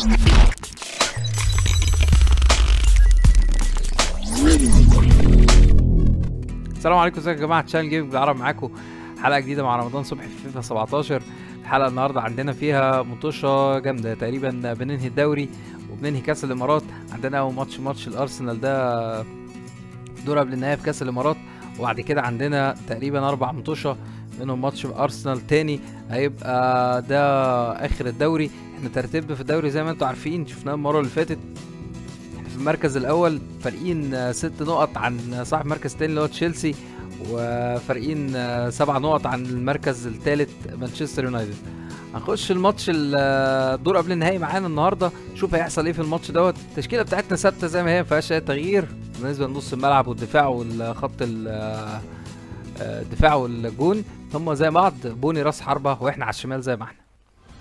السلام عليكم ازيكم يا جماعه تشانل جيمنج بالعربي معاكم حلقه جديده مع رمضان صبحي في فيفا 17 الحلقه النهارده عندنا فيها مطوشه جامده تقريبا بننهي الدوري وبننهي كاس الامارات عندنا اول ماتش ماتش الارسنال ده دور قبل النهائي في كاس الامارات وبعد كده عندنا تقريبا اربع مطوشه منهم ماتش ارسنال تاني هيبقى ده اخر الدوري احنا ترتيبنا في الدوري زي ما انتم عارفين شفناه المره اللي فاتت احنا في المركز الاول فارقين آه، ست نقط عن صاحب المركز التاني اللي هو تشيلسي وفارقين آه، سبع نقط عن المركز الثالث مانشستر يونايتد هنخش الماتش ال- آه، الدور قبل النهائي معانا النهارده نشوف هيحصل ايه في الماتش دوت التشكيله بتاعتنا ثابته زي ما هي ما فيهاش اي تغيير بالنسبه لنص الملعب والدفاع والخط ال- آه، آه، الدفاع والجون هم زي بعض بوني راس حربه واحنا على الشمال زي ما احنا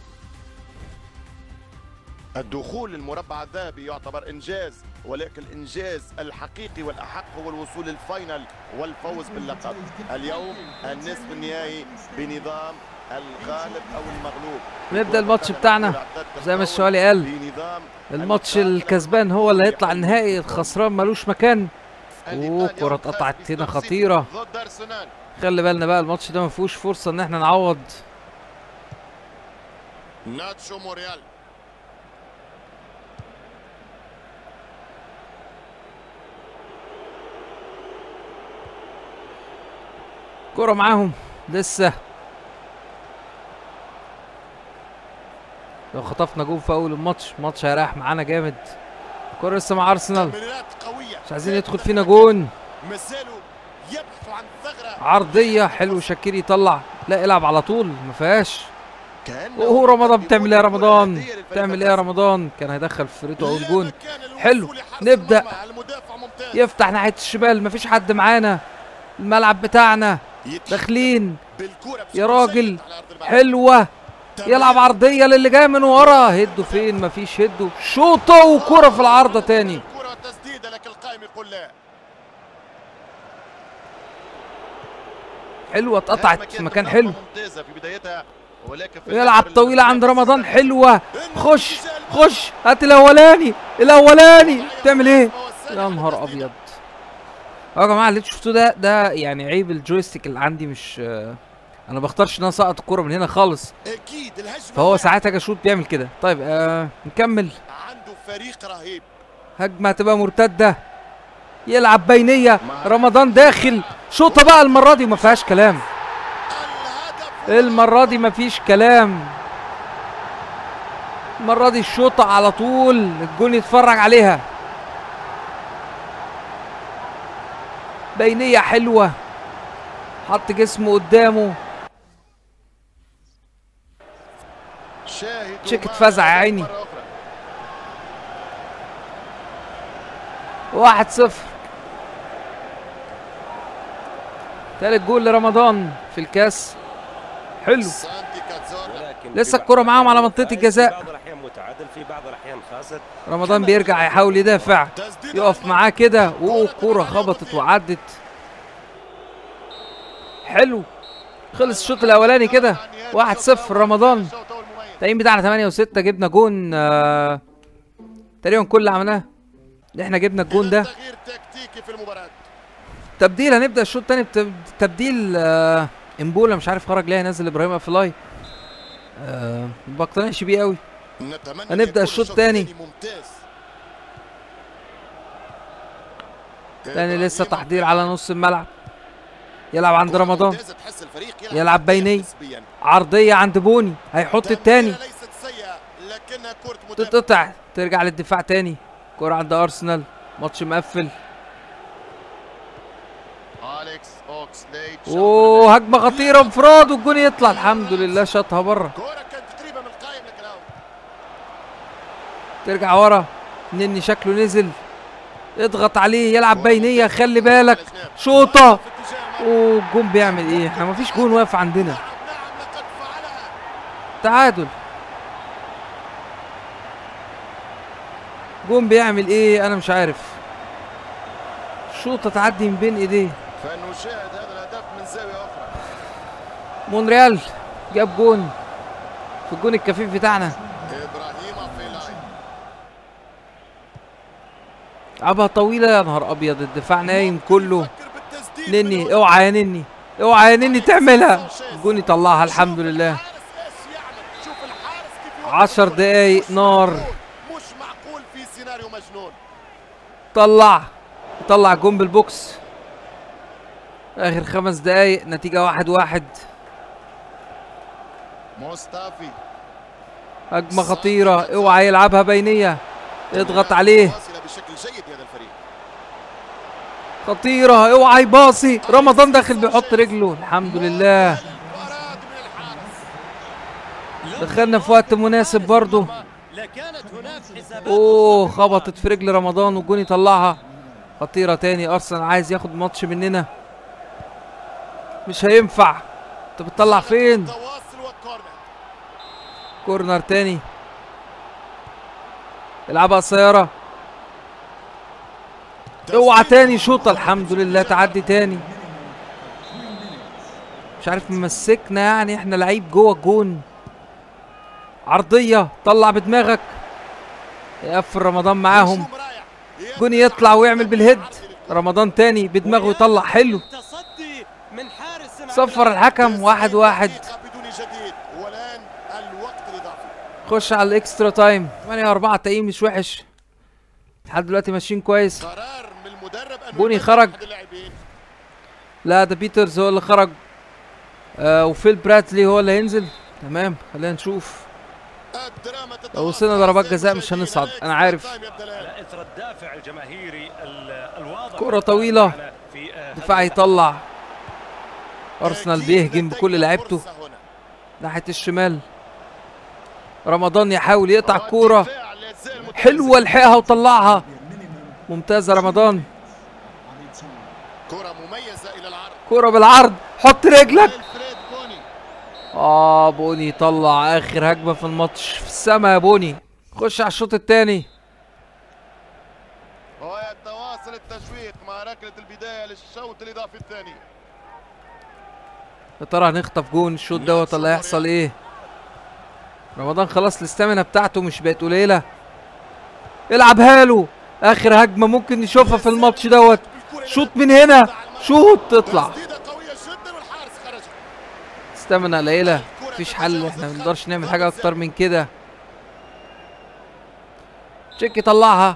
الدخول للمربع الذهبي يعتبر انجاز ولكن الانجاز الحقيقي والاحق هو الوصول للفاينل والفوز باللقب اليوم النصف النهائي بنظام الغالب او المغلوب نبدا الماتش بتاعنا زي ما الشوالي قال بنظام الماتش الكسبان هو اللي هيطلع النهائي الخسران ملوش مكان اوه كرة اتقطعت هنا خطيرة ضد ارسنال خلي بالنا بقى الماتش ده ما فيهوش فرصة ان احنا نعوض ناتشو موريال كرة معاهم لسه لو خطفنا جول في اول الماتش الماتش هيريح معانا جامد الكرة لسه مع ارسنال تمريرات قويه مش عايزين يدخل فينا جون مازالوا يبحثوا عن ثغره عرضية حلو شاكير يطلع لا العب على طول ما فيهاش كأنه اوه رمضان بتعمل ايه يا يقدمون رمضان الكرة العادية بتعمل ايه للفريق يا رمضان كان هيدخل في فريته اول لا جون مكان للوصول حلو. لحرس نبدأ. المرمى. المدافع ممتاز يفتح ناحية الشمال مفيش حد معانا الملعب بتاعنا يتحكم داخلين بالكرة يا بشكل راجل سيء على أرض الملعب. حلوة تمرير يلعب عرضية للي جاي من ورا هدوا فين مفيش هدوا شوطة وكرة في العارضة تاني الكرة والتسديدة لكن القائم يقول لا حلوة اتقطعت في مكان حلو ممتازة في بدايتها ولكن في يلعب الآخر طويلة عند المنافس رمضان استخدم. حلوة خش خش هات الاولاني الاولاني تعمل ايه يا نهار ابيض اه يا جماعه اللي انتوا شفتوه ده ده يعني عيب الجويستيك اللي عندي مش آه، انا بختارش ان انا اسقط الكوره من هنا خالص اكيد الهجمة فهو واحد. ساعات اجي اشوط بيعمل كده طيب آه نكمل عنده فريق رهيب هجمه هتبقى مرتده يلعب بينيه رمضان داخل شوطه بقى المره دي ما فيهاش كلام الهدف المره دي ما فيش كلام المره دي الشوطه على طول الجون يتفرج عليها بينيه حلوه حط جسمه قدامه شاهدوا تشيك معنا اتفزع يا هذه عيني. مرة أخرى. واحد صفر تالت جول لرمضان في الكاس حلو سانتي كاتزورلا ولكن لسه في بعض الكرة معاهم على الأحيان منطقة فايز، الجزاء. في بعض الاحيان متعادل في بعض الاحيان خاسر رمضان بيرجع يحاول يدافع تسديد يقف معاه كده اوه الكورة خبطت وعدت حلو خلص الشوط الاولاني كده واحد صفر رمضان التقييم بتاعنا 8 و6 جبنا جون آه تقريبا كل اللي عملناه ان احنا جبنا الجون ده تغيير تكتيكي في المباراة تبديل هنبدا الشوط الثاني بتبديل آه امبولا مش عارف خرج ليه هينزل ابراهيم افلاي آه ما بقتنعش بيه قوي نتمنى هنبدأ يكون الشوط الثاني. ممتاز تاني لسه تحضير على نص الملعب يلعب عند كرة رمضان ممتازة تحس الفريق يلعب عرضية بيني. نسبياً. عرضيه عند بوني هيحط التاني تمريرة ليست سيئة لكنها كرة مدافع تتقطع ترجع للدفاع تاني كرة عند ارسنال ماتش مقفل أليكس أوكسليد اوه هجمه خطيره انفراد والجون يطلع الحمد لله شاطها بره كرة كانت تقريبا من القائم لكن أوت ترجع ورا نني شكله نزل اضغط عليه يلعب بينيه خلي بالك شوطه في اتجاه المرمى. اوه الجون بيعمل ايه احنا مفيش جون واقف عندنا نعم نعم لقد فعلها تعادل جون بيعمل ايه انا مش عارف شوطه تعدي من بين ايديه فنشاهد هذا الهدف من زاوية أخرى مونريال جاب جون في الجون الكفيف بتاعنا إبراهيم في لاين لعبها طويله يا نهار ابيض الدفاع نايم كله فكر بالتسديد من نني هنا. اوعى يا نني اوعى يا نني تعملها الجون يطلعها الحمد لله الحارس ايش يعمل شوف الحارس كيف يوقف. عشر دقايق مش نار. معقول. مش معقول في سيناريو مجنون طلع طلع جون بالبوكس اخر خمس دقايق نتيجة واحد واحد مصطفي هجمة خطيرة اوعى يلعبها بينية اضغط عليه واصلة بشكل جيد هذا الفريق خطيرة اوعى يباصي رمضان داخل بيحط رجله الحمد لله اراد من الحارس دخلنا في وقت مناسب برضه لكانت هناك حسابات اوه خبطت في رجل رمضان والجون يطلعها خطيرة تاني ارسنال عايز ياخد ماتش مننا مش هينفع انت بتطلع فين تواصل وكورنر كورنر تاني العبها قصيرة اوعى تاني شوطة الحمد لله تعدي تاني مش عارف ممسكنا يعني احنا لعيب جوه الجون عرضية طلع بدماغك يقفل رمضان معاهم هجوم رائع. جون يطلع ويعمل بالهيد رمضان تاني بدماغه يطلع حلو تصدي من حارس صفر الحكم واحد واحد دقيقة بدون جديد والان الوقت الاضافي خش على الاكسترا تايم 8 4 تقييم مش وحش لحد دلوقتي ماشيين كويس قرار من المدرب انه بوني يبدل خرج. أحد اللاعبين. لا ده بيترز هو اللي خرج آه وفيل براتلي هو اللي هينزل تمام خلينا نشوف الدراما تتواصل. لو وصلنا ضربات جزاء مش هنصعد، أنا عارف. الإكسترا تايم يبدأ الآن. على اثر الدافع الجماهيري ال- الواضح كرة طويلة. في آه، دفاع هذا يطلع ارسنال أكيد بيهجم لدينا بكل لعيبته فرصة هنا. ناحيه الشمال رمضان يحاول يقطع الكوره الدفاع لا يزال متماسك. حلوه لحقها وطلعها ممتازه رمضان كرة مميزة إلى العرض كوره بالعرض حط رجلك الفريد بوني اه بوني يطلع اخر هجمه في الماتش في السما يا بوني خش على الشوط الثاني ويتواصل التشويق مع ركلة البداية للشوط الإضافي الثاني يا ترى هنخطف جون الشوط دوت ولا هيحصل ايه رمضان خلاص الاستامينا بتاعته مش بقت قليله العبها له اخر هجمه ممكن نشوفها في الماتش دوت شوط من هنا شوط تطلع تسديدة قوية جدا والحارس خرج استامينا قليله مفيش حل احنا ما نقدرش نعمل حاجه اكتر من كده تشيك يطلعها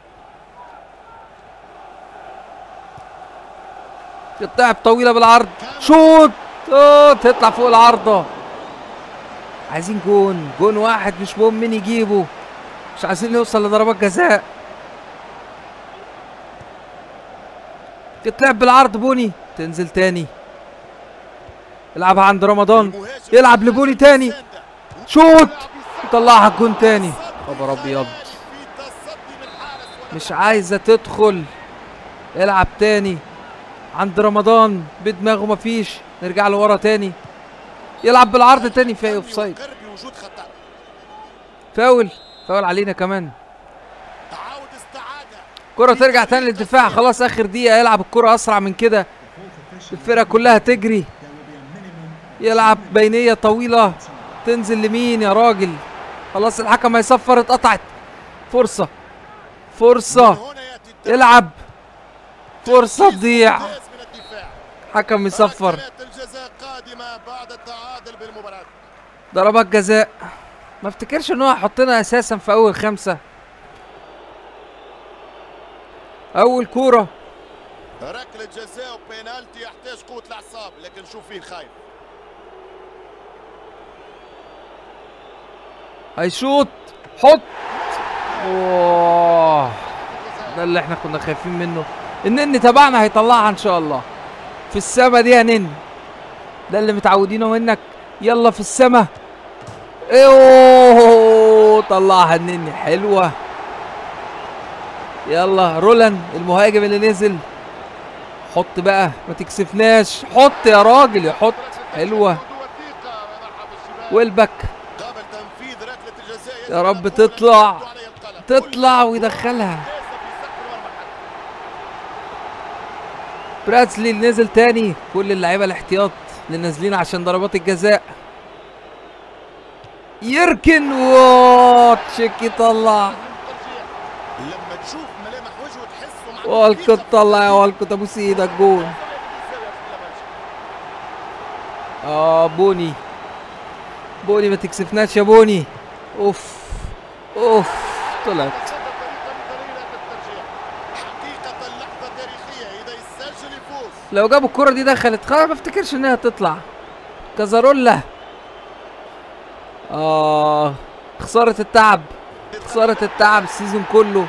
تتلعب طويله بالعرض شوط اوه تطلع فوق العارضه عايزين جون جون واحد مش مهم مين يجيبه مش عايزين نوصل لضربات جزاء تتلعب بالعرض بوني تنزل تاني يلعبها عند رمضان المهاجم يلعب لبوني تاني شوط يطلعها الجون تاني خبر ابيض في تصدي من الحارس ولا مش عايزه تدخل يلعب تاني عند رمضان بدماغه مفيش نرجع لورا تاني يلعب بالعرض تاني في اوف سايد يقر بوجود خطأ فاول فاول علينا كمان تعاود استعادة كرة ترجع تاني للدفاع خلاص اخر دقيقة يلعب الكرة اسرع من كده الفرقة كلها تجري يلعب بينية طويلة تنزل لمين يا راجل خلاص الحكم هيصفر اتقطعت فرصة فرصة هنا يأتي التمرير. العب فرصة تضيع ممتاز من الدفاع حكم يصفر ركلات الجزاء قادمة بعد التعادل بالمباراة ضربات جزاء ما افتكرش ان هو هيحطنا اساسا في اول خمسة اول كورة ركلة جزاء وبينالتي يحتاج قوة الأعصاب لكن شوف فيه خايف هيشوط حط اوه ده اللي احنا كنا خايفين منه النن تبعنا هيطلعها ان شاء الله في السما دي يا نن ده اللي متعودينه منك يلا في السما اوه طلعها النن حلوه يلا رولان المهاجم اللي نزل حط بقى ما تكسفناش حط يا راجل يحط حلوه وثيقة ومرحبا بالشباب ويلبك قبل تنفيذ ركلة الجزاء يجب يا رب أن نقول تطلع. أن عليه القلم. تطلع كل ويدخلها ليس في سقف المرمى براتسلي اللي نزل تاني كل اللعيبه الاحتياط اللي نازلين عشان ضربات الجزاء يركن ووو تشيك يطلع الترجيح لما تشوف ملامح وجهه تحسه مع والكو طلع يا والكو تبوس ايدك جون اه بوني بوني ما تكسفناش يا بوني اوف اوف طلعت حقيقة لحظة تاريخية إذا يسجل يفوز لو جابوا الكرة دي دخلت خلاص ما افتكرش انها تطلع كازارولا اه خسارة التعب خسارة التعب السيزون كله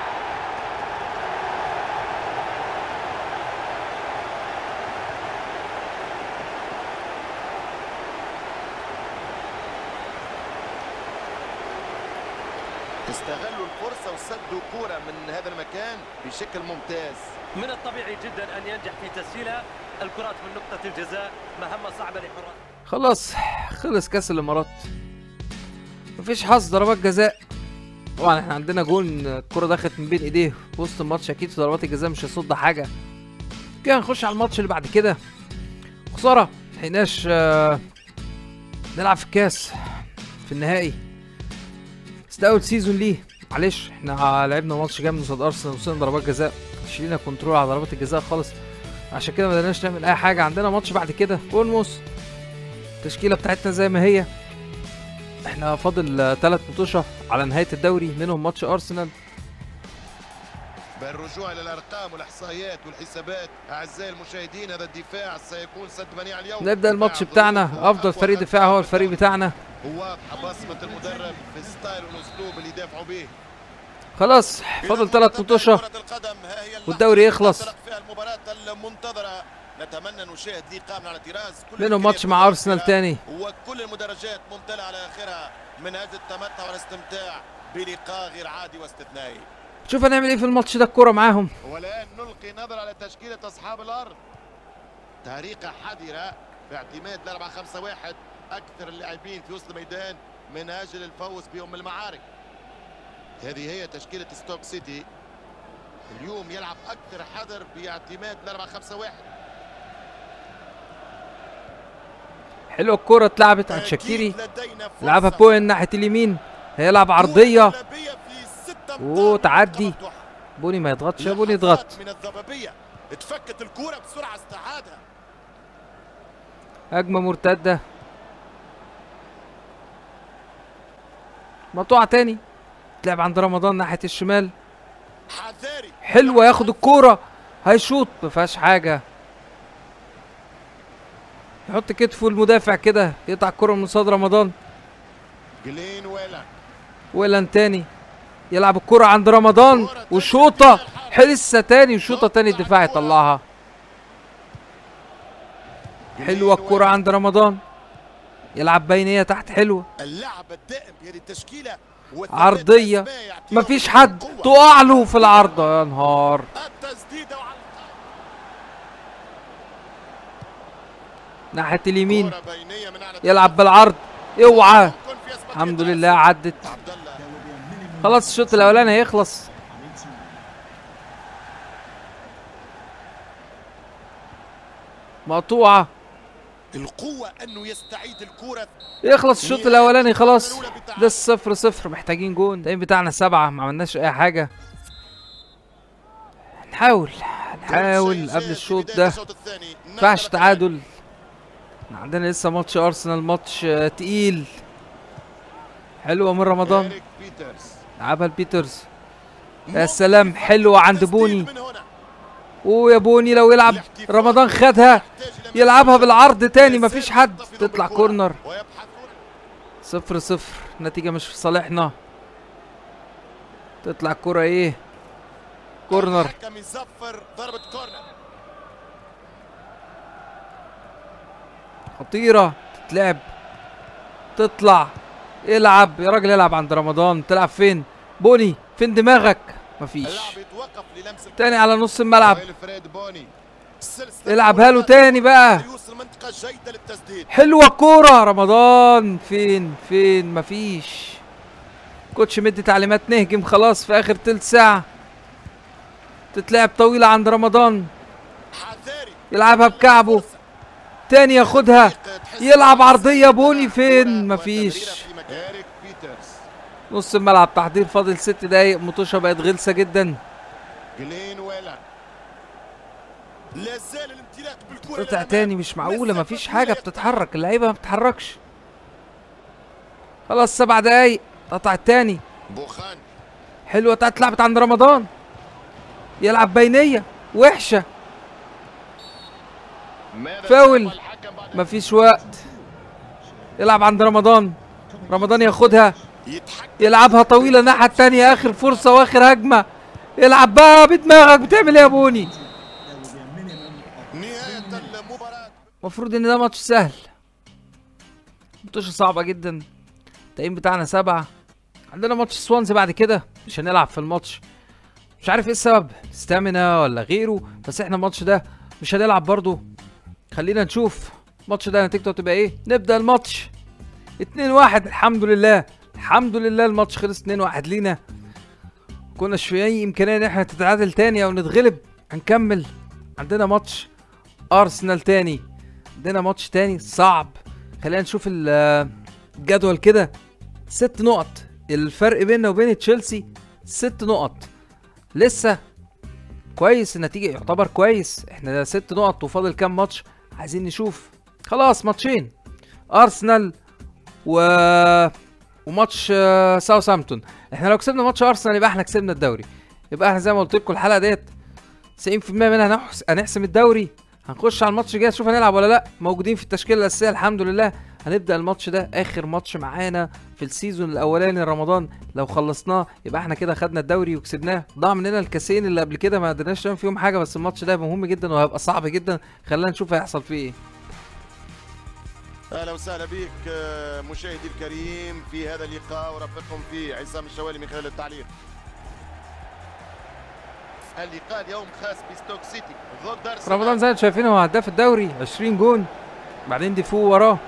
استغلوا الفرصة وسدوا كورة من هذا المكان بشكل ممتاز من الطبيعي جدا أن ينجح في تسجيلها الكرات من نقطة الجزاء مهمة صعبة لحراس خلاص خلص كاس الامارات مفيش حظ ضربات جزاء طبعا احنا عندنا جون الكرة دخلت من بين ايديه في وسط الماتش اكيد في ضربات الجزاء مش هيصد حاجة كده هنخش على الماتش اللي بعد كده خسارة ملحقناش آه، نلعب في الكاس في النهائي بس ده اول سيزون ليه معلش احنا لعبنا ماتش جامد قصاد ارسنال وصلنا ضربات جزاء شيلنا كنترول على ضربات الجزاء خالص عشان كده ما قدرناش نعمل اي حاجه عندنا ماتش بعد كده بورنموث التشكيله بتاعتنا زي ما هي احنا فاضل ثلاث مطوشه على نهايه الدوري منهم ماتش ارسنال بالرجوع إلى الأرقام والإحصائيات والحسابات أعزائي المشاهدين هذا الدفاع سيكون سد منيع اليوم نبدا الماتش دفاع بتاعنا ظروف افضل أقوى فريق خط دفاع هو دفاع الفريق بتاعنا واضحة بصمة المدرب في ستايل والأسلوب اللي يدافعوا به خلاص فاضل ثلاث مطوشه كرة القدم ها هي اللحظة والدوري التي يخلص. تنطلق فيها المباراة المنتظرة نتمنى نشاهد لقاء على طراز كل منهم ماتش مع الإمكانيات ارسنال متوفرة. تاني وكل المدرجات ممتلئة على آخرها من هذا التمتع والاستمتاع بلقاء غير عادي واستثنائي شوف هنعمل ايه في الماتش ده الكوره معاهم والآن نلقي نظر على تشكيلة أصحاب الأرض طريقة حذرة باعتماد ل 4 5 1 أكثر اللاعبين في وسط الميدان من أجل الفوز بأم المعارك هذه هي تشكيلة ستوك سيتي اليوم يلعب أكثر حذر باعتماد ل 4 5 1 حلوه الكوره اتلعبت عند شاكيري لعبها بوين ناحيه اليمين هيلعب عرضيه وتعدي. بوني ما يضغطش يا بوني يضغط من الضبابية اتفكت الكورة بسرعة استعادها هجمه مرتده مقطوعه تاني تلعب عند رمضان ناحيه الشمال حذاري حلوه ياخد الكوره هيشوط ما فيهاش حاجه يحط كتفه المدافع كده يقطع الكوره من صدر رمضان جلين ويلا ويلان تاني يلعب الكرة عند رمضان وشوطة لسه تاني وشوطة تاني الدفاع يطلعها حلوة الكرة عند رمضان يلعب بينية تحت حلوة اللعب الدائم بهذه التشكيلة عرضية مفيش حد تقع له في العارضة يا نهار التسديدة وعلى ناحية اليمين كرة بينية من أعلى يلعب بالعرض اوعى يكون في أسباب الحمد يتعز. لله عدت عبد الله خلاص الشوط الاولاني هيخلص مقطوعة القوة أنه يستعيد الكرة يخلص الشوط الاولاني خلاص ده الصفر صفر محتاجين جون التايم بتاعنا سبعة ما عملناش اي حاجة نحاول نحاول قبل الشوط ده ينفعش تعادل إحنا عندنا لسه ماتش ارسنال ماتش آه، تقيل حلوة من رمضان إيريك بيترز لعبها لبيترز يا سلام حلوة عند تسديد بوني من هنا. ويا بوني لو يلعب الاحتفاظ رمضان خدها يحتاج إلى يلعبها مساحة. بالعرض تاني لا مفيش زال حد يحتفظ تطلع بالكرة كورنر ويبحثون صفر صفر نتيجة مش في صالحنا تطلع الكرة ايه كورنر الحكم يصفر ضربة كورنر خطيرة تتلعب تطلع العب يا راجل العب عند رمضان تلعب فين بوني فين دماغك مفيش اللاعب يتوقف للمس تاني على نص الملعب فريد بوني سلسلة العبها له كرات تاني بقى يوصل منطقة جيدة للتسديد حلوة الكورة رمضان فين فين مفيش كوتش مدي تعليمات نهجم خلاص في اخر تلت ساعة تتلعب طويلة عند رمضان حذاري يلعبها بكعبه تاني ياخدها يلعب عرضية بوني فين مفيش إيريك بيترز نص الملعب تحضير فاضل ست دقايق مطوشه بقت غلسه جدا جلين ويلا لا زال الامتلاك بالكرة قطع تاني مش معقوله مفيش حاجه بتتحرك اللعيبه ما بتتحركش خلاص سبع دقايق قطع التاني بوخان حلوه بتاعت لعبت عند رمضان يلعب بينيه وحشه ماذا فاول. سيفعل الحكم بعد مفيش وقت يلعب عند رمضان رمضان ياخدها يتحكم يلعبها طويله الناحيه التانيه اخر فرصه واخر هجمه العب بقى بدماغك بتعمل ايه يا بوني نهاية المباراة المفروض ان ده ماتش سهل ماتش صعبه جدا التقييم بتاعنا سبعة عندنا ماتش سوانزي بعد كده مش هنلعب في الماتش مش عارف ايه السبب ستامينا ولا غيره بس احنا الماتش ده مش هنلعب برضو خلينا نشوف الماتش ده نتيجته هتبقى ايه نبدا الماتش 2 1 الحمد لله الحمد لله الماتش خلص 2 1 لينا كناش في اي امكانيه ان احنا نتعادل تاني او نتغلب هنكمل عندنا ماتش ارسنال تاني عندنا ماتش تاني صعب خلينا نشوف ال- الجدول كده ست نقط الفرق بيننا وبين تشيلسي ست نقط لسه كويس النتيجة يعتبر كويس احنا ست نقط وفاضل كام ماتش عايزين نشوف خلاص ماتشين ارسنال و وماتش آه، ساوثهامبتون احنا لو كسبنا ماتش ارسنال يبقى احنا كسبنا الدوري يبقى احنا زي ما قلت لكم الحلقه ديت 90% منها هنحس- هنحسم الدوري هنخش على الماتش الجاي نشوف هنلعب ولا لا موجودين في التشكيله الاساسيه الحمد لله هنبدا الماتش ده اخر ماتش معانا في السيزون الاولاني رمضان لو خلصناه يبقى احنا كده خدنا الدوري وكسبناه ضاع مننا الكاسين اللي قبل كده ما قدرناش نعمل فيهم حاجه بس الماتش ده مهم جدا وهيبقى صعب جدا خلينا نشوف هيحصل فيه ايه اهلا وسهلا بك آه، مشاهدي الكريم في هذا اللقاء ورافقكم فيه عصام الشوالي من خلال التعليق اللقاء اليوم خاص بستوك سيتي ضد ارسنال رمضان زي ما انتم شايفين هو هداف الدوري 20 جون بعدين ديفو وراه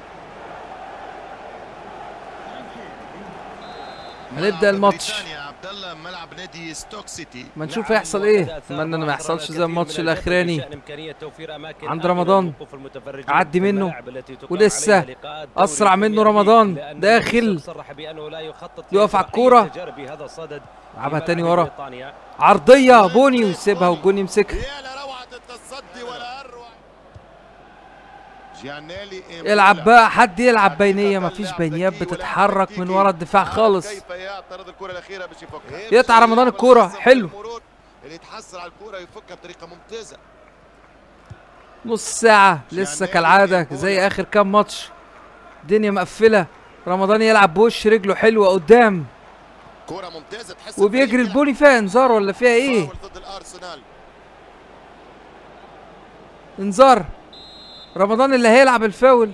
هنبدا الماتش بريطانيا عبد الله ملعب نادي ستوك سيتي ما نشوف هيحصل ايه اتمنى انه ما يحصلش زي الماتش الاخراني عند رمضان. عدي منه. ولسه أسرع منه رمضان. داخل. يقف على الكورة. لعبها تاني ورا. عرضيه بوني ويسيبها والجون يمسكها يا لروعة التصدي ولا أروع جيانيلي العب بقى حد يلعب بينيه مفيش بينيات بتتحرك من ورا الدفاع خالص كيف يعترض الكرة الأخيرة باش يفكها يقطع رمضان الكرة. حلو. اللي يتحصل على الكرة يفكها بطريقة ممتازة نص ساعة لسه كالعادة زي آخر كام ماتش الدنيا مقفلة رمضان يلعب بوش رجله حلوة قدام كرة ممتازة تحس وبيجري الفريق البوني فيها انذار ولا فيها يلعب ايه فاول ضد الأرسنال انذار رمضان اللي هيلعب الفاول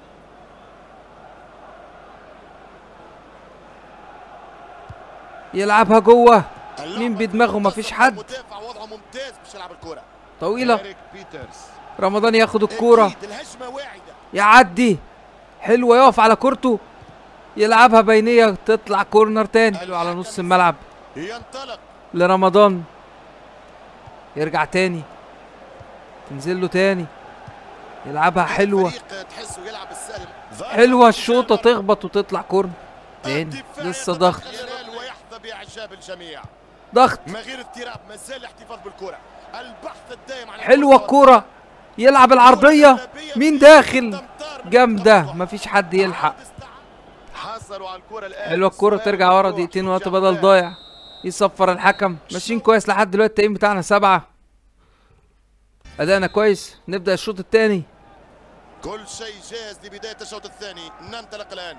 يلعبها جوه مين بدماغه مفيش حد مدافع وضعه ممتاز باش يلعب الكرة طويلة إيريك بيترز رمضان ياخد الكورة أكيد الهجمة واعدة يعدي حلوة يقف على كورته يلعبها بينية تطلع كورنر تاني حلو على نص الملعب ينطلق لرمضان يرجع تاني تنزل له تاني يلعبها حلوة الفريق تحسه يلعب السالم حلوة الشوطة تخبط وتطلع كورن تاني الدفاع لسه يتدخل ضغط الهلال ويحظى باعجاب الجميع ضغط ما غير اضطراب ما زال الاحتفاظ بالكرة البحث الدائم عن حلوة الفرصة. الكورة يلعب العرضية مين داخل تمطار من جامدة الخطوة. مفيش حد يلحق حصلوا على الكرة الآن حلوة الكورة سؤال ترجع ورا مفتوح. دقيقتين شوف وقت جمال. بدل ضايع يصفر الحكم ماشيين كويس لحد دلوقتي التقييم بتاعنا سبعة أدائنا كويس نبدأ الشوط التاني كل شيء جاهز لبداية الشوط الثاني ننطلق الآن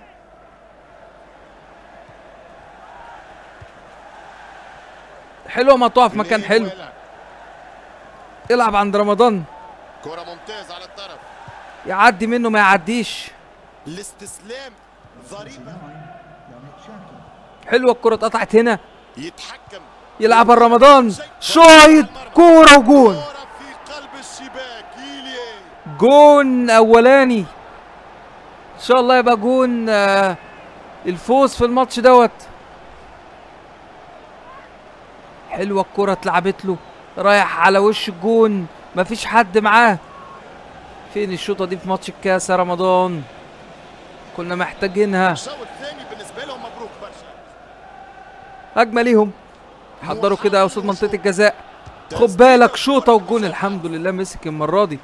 حلوة مقطوعة في مكان حلو ويلا. يلعب عند رمضان كرة ممتازة على الطرف يعدي منه ما يعديش الاستسلام ضريبة حلوة الكرة اتقطعت هنا يتحكم يلعبها رمضان شايط كورة وجون كرة في قلب الشباك إيليا جون اولاني ان شاء الله يبقى جون آه، الفوز في الماتش دوت حلوه الكره اتلعبت له رايح على وش الجون مفيش حد معاه فين الشوطه دي في ماتش الكاس يا رمضان كنا محتاجينها الشوط الثاني بالنسبة لهم مبروك برشا هجمه ليهم حضروا كده قصاد منطقه الجزاء خد بالك شوطه والجون الحمد لله مسك المره دي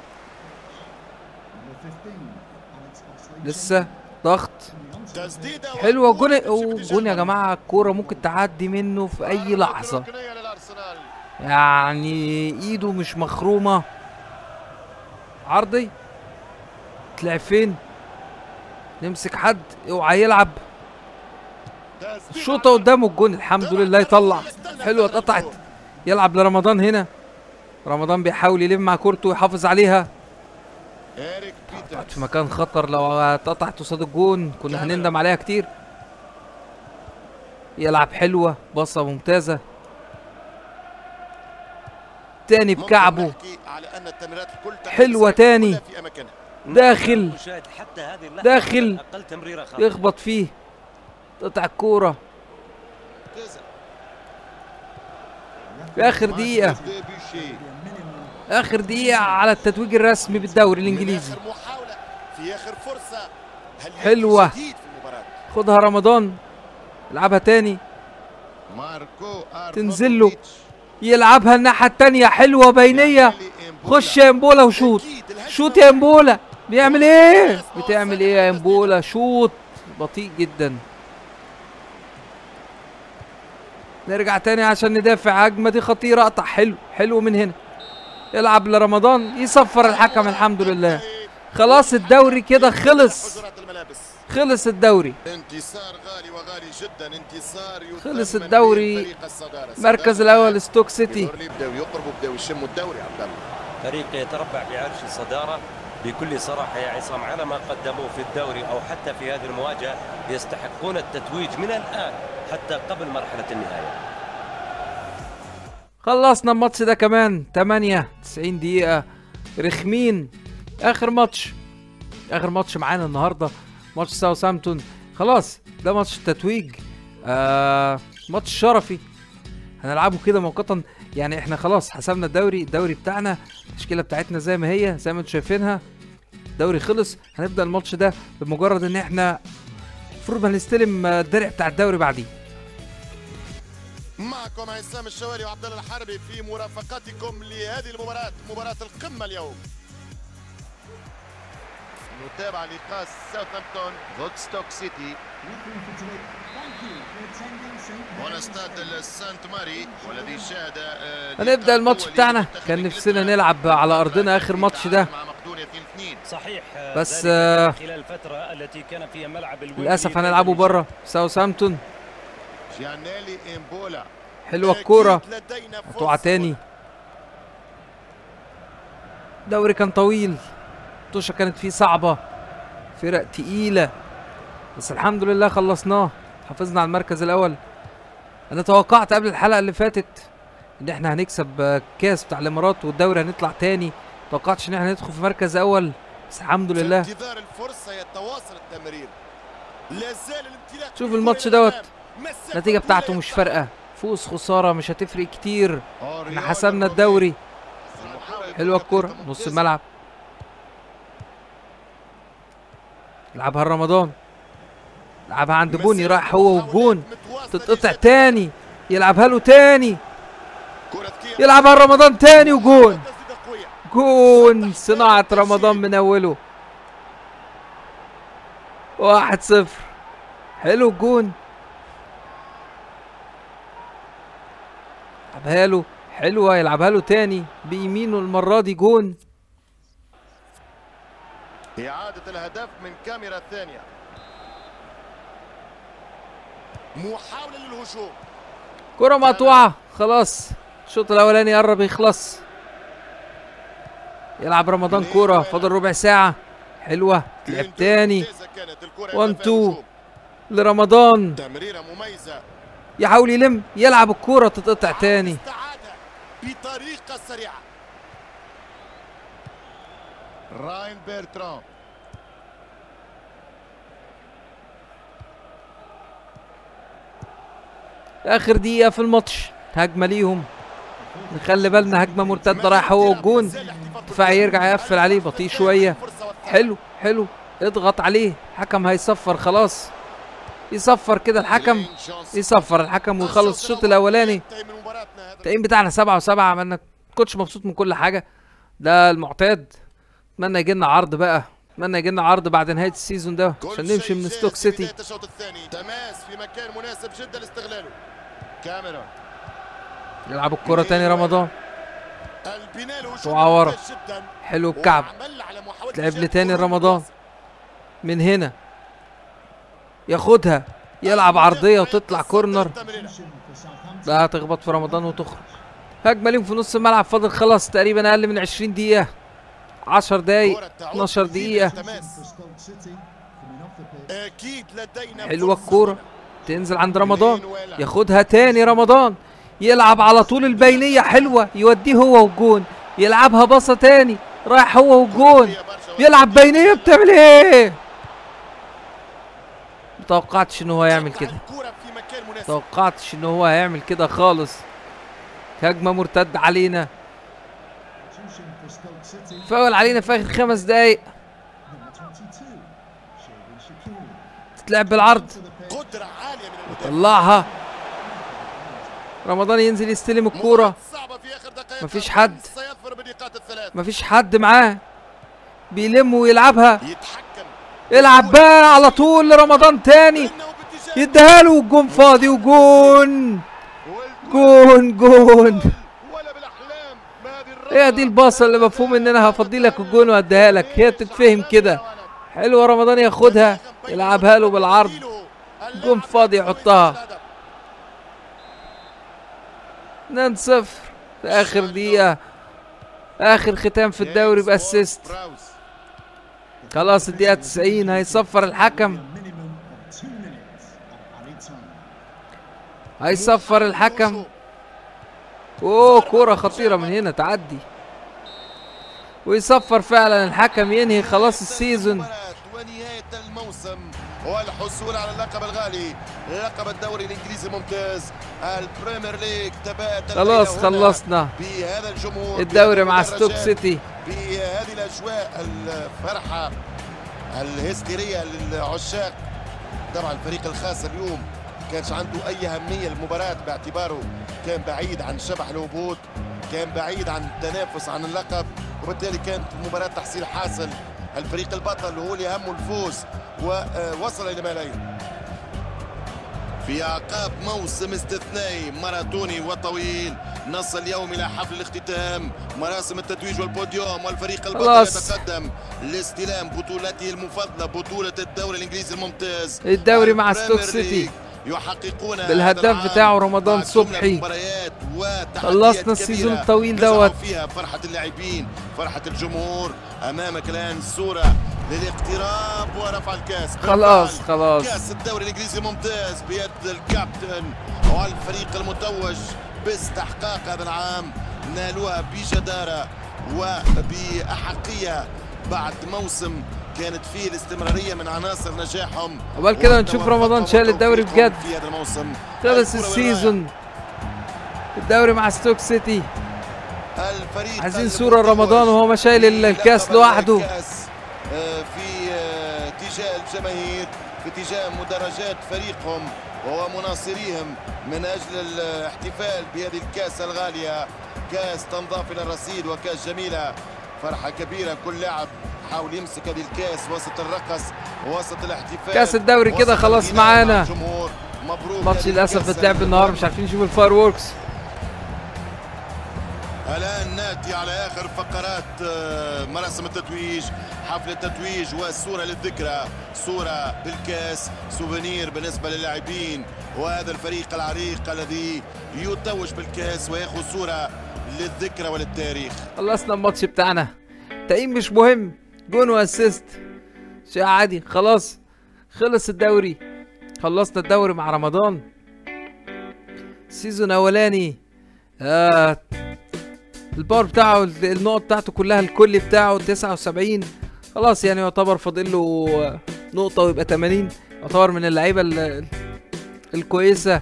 لسه ضغط تسديده حلوه جون وجون يا جماعه الكوره ممكن تعدي منه في اي لحظه ركنية للأرسنال. يعني ايده مش مخرومه عرضي تلعب فين نمسك حد اوعى يلعب تسديدة الشوطه قدامه الجون الحمد لله يطلع حلوه اتقطعت يلعب لرمضان هنا رمضان بيحاول يلم مع كورته ويحافظ عليها إيريك قعد بيترز في مكان خطر لو اتقطعت قصاد الجون كنا هنندم عليها كتير يلعب حلوه بصه ممتازه تاني ممكن بكعبه نحكي على أن التمريرات الكل تحت حلوة السيف تاني. كلها في أماكنها داخل مشاهد حتى هذه اللحظة داخل. أقل تمريرة خاطئة يخبط فيه تقطع الكوره تزا. في اخر دقيقه ديبيشي. اخر دقيقه على التتويج الرسمي بالدوري من الانجليزي آخر محاولة في آخر فرصة هل يأتي حلوة. جديد في المباراة خدها رمضان يلعبها تاني ماركو تنزل له. أرنولدوفيتش. يلعبها الناحيه التانيه حلوه بينيه يعمل إمبولا. خش يا امبولا وشوط أكيد الهجمة شوط يا امبولا بيعمل ايه بتعمل ايه يا امبولا شوط بطيء جدا نرجع تاني عشان ندافع هجمه دي خطيره اقطع حلو حلو من هنا يلعب لرمضان يصفر الحكم الحمد لله خلاص الدوري كده خلص حجرات الملابس خلص الدوري انتصار غالي وغالي جدا انتصار يثمن خلص به الدوري. فريق الصدارة. المركز الصدارة الاول ستوك سيتي بدور بداوا يقربوا بداوا يشموا الدوري عبد الله فريق يتربع بعرش الصدارة بكل صراحة يا عصام على ما قدموه في الدوري أو حتى في هذه المواجهة يستحقون التتويج من الآن حتى قبل مرحلة النهاية خلصنا الماتش ده كمان 8 90 دقيقة رخمين آخر ماتش آخر ماتش معانا النهاردة ماتش ساوثهامبتون خلاص ده ماتش التتويج آه ماتش شرفي هنلعبه كده مؤقتا يعني احنا خلاص حسمنا الدوري الدوري بتاعنا التشكيلة بتاعتنا زي ما هي زي ما انتم شايفينها الدوري خلص هنبدأ الماتش ده بمجرد ان احنا المفروض هنستلم آه، الدرع بتاع الدوري بعديه معكم عصام الشواري وعبد الله الحربي في مرافقتكم لهذه المباراة مباراة القمة اليوم نتابع لقاء ساوثهامبتون ضد ستوك سيتي هنا استاد السانت ماري والذي شهد آه، هنبدأ الماتش لقاء بتاعنا دولي كان منتخب نفسنا إنجلترا. نلعب على أرضنا آخر في ماتش ده مع مقدونيا 2-2 صحيح بس، ذلك آه، خلال الفترة التي كان فيها ملعب الويمبلي للأسف هنلعبه بره ساوثهامبتون جيانيلي امبولا حلوة الكورة أكيد لدينا فرصة هتقع تاني دوري كان طويل الطوشة كانت فيه صعبة فرق تقيلة بس الحمد لله خلصناه حافظنا على المركز الأول أنا توقعت قبل الحلقة اللي فاتت إن إحنا هنكسب آه، الكاس بتاع الإمارات والدوري هنطلع تاني توقعتش إن إحنا ندخل في مركز أول بس الحمد في لله انتظار الفرصة يتواصل التمرير لا زال الامتلاك شوف للكرة الماتش إلى دوت. الأمام. مسافة النتيجة بتاعته طويلة مش يفتح. فارقة فوز خسارة مش هتفرق كتير احنا أوريون حسمنا الرومي. الدوري المحاولة حلوة الكورة بطريقة نص ممتازة. الملعب يلعبها رمضان يلعبها عند بوني مسيرة راح هو محاولات والجون متواصلة تتقطع لجد. تاني يلعبها له تاني كرة ذكية. يلعبها رمضان تاني وجون تسديدة قوية. جون صناعة رمضان من أوله واحد صفر حلو الجون يلعبها له حلوة يلعبها له تاني بيمينه المرة دي جون إعادة الهدف من كاميرا ثانية محاولة للهجوم كرة مقطوعة خلاص الشوط الأولاني قرب يخلص يلعب رمضان كورة فاضل ربع ساعة حلوة لعب تاني ممتازة كانت الكرة وان يبدأ فيها تو. الهجوم. لرمضان تمريرة مميزة يحاول يلم يلعب الكورة تتقطع تاني استعادة بطريقة سريعة راين بيرتران آخر دقيقة في الماتش هجمة ليهم نخلي بالنا هجمة مرتدة رايح هو والجون الدفاع يرجع يقفل عليه بطيء شوية حلو حلو اضغط عليه حكم هيصفر خلاص يصفر كده الحكم يصفر الحكم ويخلص الشوط الاولاني التقييم بتاعنا سبعة وسبعة عملنا كنتش مبسوط من كل حاجة ده المعتاد اتمنى يجي لنا عرض بقى اتمنى يجي لنا عرض بعد نهاية السيزون ده عشان نمشي من ستوك سيتي الشوط الثاني تماس في مكان مناسب جدا لاستغلاله كاميرون يلعب الكرة تاني رمضان البناء الهجومي طوعة ورا. ممتاز جدا حلو الكعب وعمل على محاولة تلعب إيجاد لتاني كرة رمضان. بالوسط. من هنا ياخدها يلعب عرضية وتطلع كورنر لا هتخبط في رمضان وتخرج هجمة ليهم في نص الملعب فاضل خلاص تقريبا أقل من 20 دقيقة 10 دقايق كرة تعود 12 في دقيقة تماس. اكيد لدينا حلوة فرصة الكورة هنا. تنزل عند رمضان من ولا. ياخدها تاني رمضان يلعب على طول البينية حلوة يوديه هو والجون يلعبها باصة تاني رايح هو والجون يا برشا يلعب بينية بتعمل ايه متوقعتش ان هو يعمل تقطع كده الكرة في مكان مناسب توقعتش ان هو هيعمل كده خالص هجمة مرتدة علينا فاول علينا في اخر خمس دقايق تتلعب بالعرض قدرة عالية من المدافع طلعها رمضان ينزل يستلم الكورة مباراة صعبة في آخر دقائق مفيش حد. سيظفر بالنقاط الثلاث مفيش حد معاه بيلم ويلعبها يتحكم العب بقى على طول لرمضان تاني إنه باتجاه يديها له والجون فاضي وجون جون جون ولا بالاحلام ما هذه الرابعة. هي دي الباصة اللي مفهوم ان انا هفضي لك الجون واديها لك هي بتتفهم كده حلوة رمضان ياخدها يلعبها له بالعرض جون فاضي يحطها 2 0 في اخر دقيقة اخر ختام في الدوري باسيست براوس. خلاص الدقيقة 90 هيصفر الحكم هيصفر الحكم اوه كرة خطيرة من هنا تعدي ويصفر فعلا الحكم ينهي خلاص السيزون المباراة ونهاية الموسم والحصول على اللقب الغالي لقب الدوري الانجليزي الممتاز البريمير ليج تبادل خلاص الليلة هنا خلصنا بهذا الجمهور الدوري بهذه مع ستوك المدرجات، سيتي بهذه الاجواء الفرحه الهستيريه للعشاق طبعا الفريق الخاص اليوم كانش عنده اي اهميه المباراه باعتباره كان بعيد عن شبح الهبوط كان بعيد عن التنافس عن اللقب وبالتالي كانت مباراه تحصيل حاصل الفريق البطل هو اللي يهمه الفوز ووصل الى ما لا يهم. في اعقاب موسم استثنائي ماراثوني وطويل نصل اليوم الى حفل الاختتام مراسم التتويج والبوديوم والفريق البطل خلاص. يتقدم لاستلام بطولته المفضله بطوله الدوري الانجليزي الممتاز الدوري مع البريمير ستوك سيتي. ليج يحققون هذا بالهداف العام بتاعه رمضان بعد جملة صبحي. مباريات وتحديات خلصنا السيزون كبيرة الطويل نزعوا دوت. فيها فرحة اللاعبين فرحة الجمهور أمامك الآن صورة للاقتراب ورفع الكاس خلاص بالفعل خلاص كاس الدوري الانجليزي ممتاز بيد الكابتن والفريق المتوج باستحقاق هذا العام نالوها بجداره وباحقيه بعد موسم كانت فيه الاستمراريه من عناصر نجاحهم قبل كده نشوف وتوفقهم رمضان شال الدوري وتوفيقهم بجد في هذا الموسم خلص الكرة السيزون الدوري مع ستوك سيتي والرأي. الفريق عايزين صورة المتوج رمضان وهو شايل الكاس بلقب لوحده الكاس، آه، في آه، اتجاه الجماهير في اتجاه مدرجات فريقهم ومناصريهم من اجل الاحتفال بهذه الكاس الغاليه كاس تنضاف الى الرصيد وكاس جميله فرحه كبيره كل لاعب حاول يمسك هذه الكاس وسط الرقص وسط الاحتفال كاس الدوري كده وسط خلاص الغناء مع معانا. الجمهور. مبروك ماتش هذه للاسف الكاس اتلعب النهار مش عارفين نشوف الفاير ووركس الآن نأتي على آخر فقرات آه، مراسم التتويج حفل التتويج والصورة للذكرى صورة بالكاس سوفينير بالنسبة للاعبين وهذا الفريق العريق الذي يتوج بالكاس ويأخذ صورة للذكرى وللتاريخ خلصنا الماتش بتاعنا تقييم مش مهم جون واسيست شيء عادي خلاص خلص الدوري خلصنا الدوري مع رمضان سيزون اولاني آه الباور بتاعه النقط بتاعته كلها الكل بتاعه 79 خلاص يعني يعتبر فاضل له آه، نقطة ويبقى 80 يعتبر من اللعيبة ال- الكويسة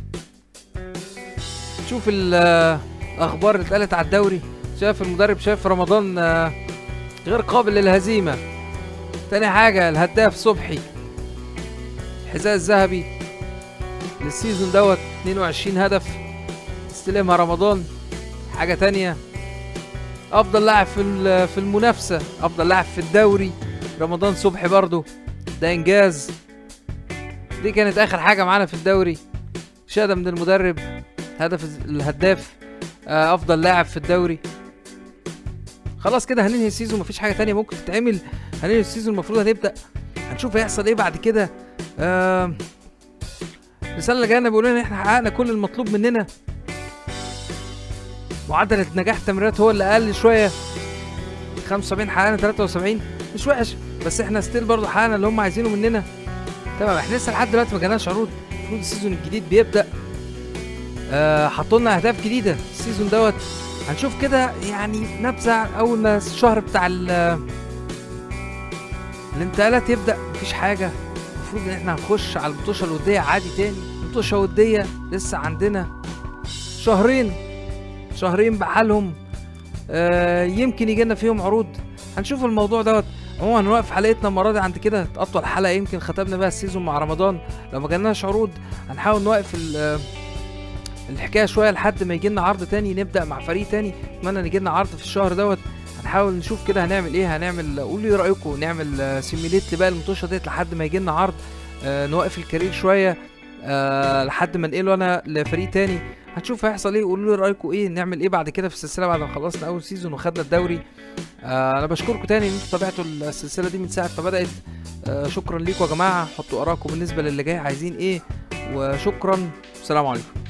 شوف الاخبار اللي اتقالت على الدوري شايف المدرب شايف رمضان آه، غير قابل للهزيمة تاني حاجة الهداف صبحي الحذاء الذهبي للسيزون دوت 22 هدف استلمها رمضان حاجة تانية افضل لاعب في ال- في المنافسة افضل لاعب في الدوري رمضان صبحي برضو ده انجاز دي كانت اخر حاجة معانا في الدوري شهادة من المدرب هدف الهداف آه، افضل لاعب في الدوري خلاص كده هننهي السيزون مفيش حاجه تانية ممكن تتعمل هننهي السيزون المفروض هنبدا هنشوف هيحصل ايه بعد كده آه الرساله اللي جايه بيقول ان احنا حققنا كل المطلوب مننا معدل نجاح التمريرات هو اللي اقل شويه 75 حققنا 73 مش وحش بس احنا ستيل برضه حققنا اللي هم عايزينه مننا تمام احنا لسه لحد دلوقتي ما جالناش عروض المفروض السيزون الجديد بيبدا آه حطوا لنا اهداف جديده السيزون دوت هنشوف كده يعني نبذه اول ما الشهر بتاع ال- الانتقالات يبدا مفيش حاجه المفروض ان احنا هنخش على المطوشه الوديه عادي تاني مطوشه وديه لسه عندنا شهرين شهرين بحالهم آه يمكن يجي لنا فيهم عروض هنشوف الموضوع دوت عموما هنوقف حلقتنا المره دي عند كده اطول حلقه يمكن ختمنا بيها السيزون مع رمضان لو ما جالناش عروض هنحاول نوقف ال- الحكايه شويه لحد ما يجي لنا عرض تاني نبدا مع فريق تاني اتمنى ان يجي لنا عرض في الشهر دوت هنحاول نشوف كده هنعمل ايه هنعمل قولوا لي رايكم نعمل سيميليت لباقي المطوشه ديت لحد ما يجي لنا عرض آه نوقف الكارير شويه آه لحد ما ننقله انا لفريق تاني هنشوف هيحصل ايه قولوا لي رايكم ايه نعمل ايه بعد كده في السلسله بعد ما خلصنا اول سيزون وخدنا الدوري آه انا بشكركم تاني ان انتوا تابعتوا السلسله دي من ساعه ما بدات آه شكرا ليكم يا جماعه حطوا ارائكم بالنسبه للي جاي عايزين ايه وشكرا السلام عليكم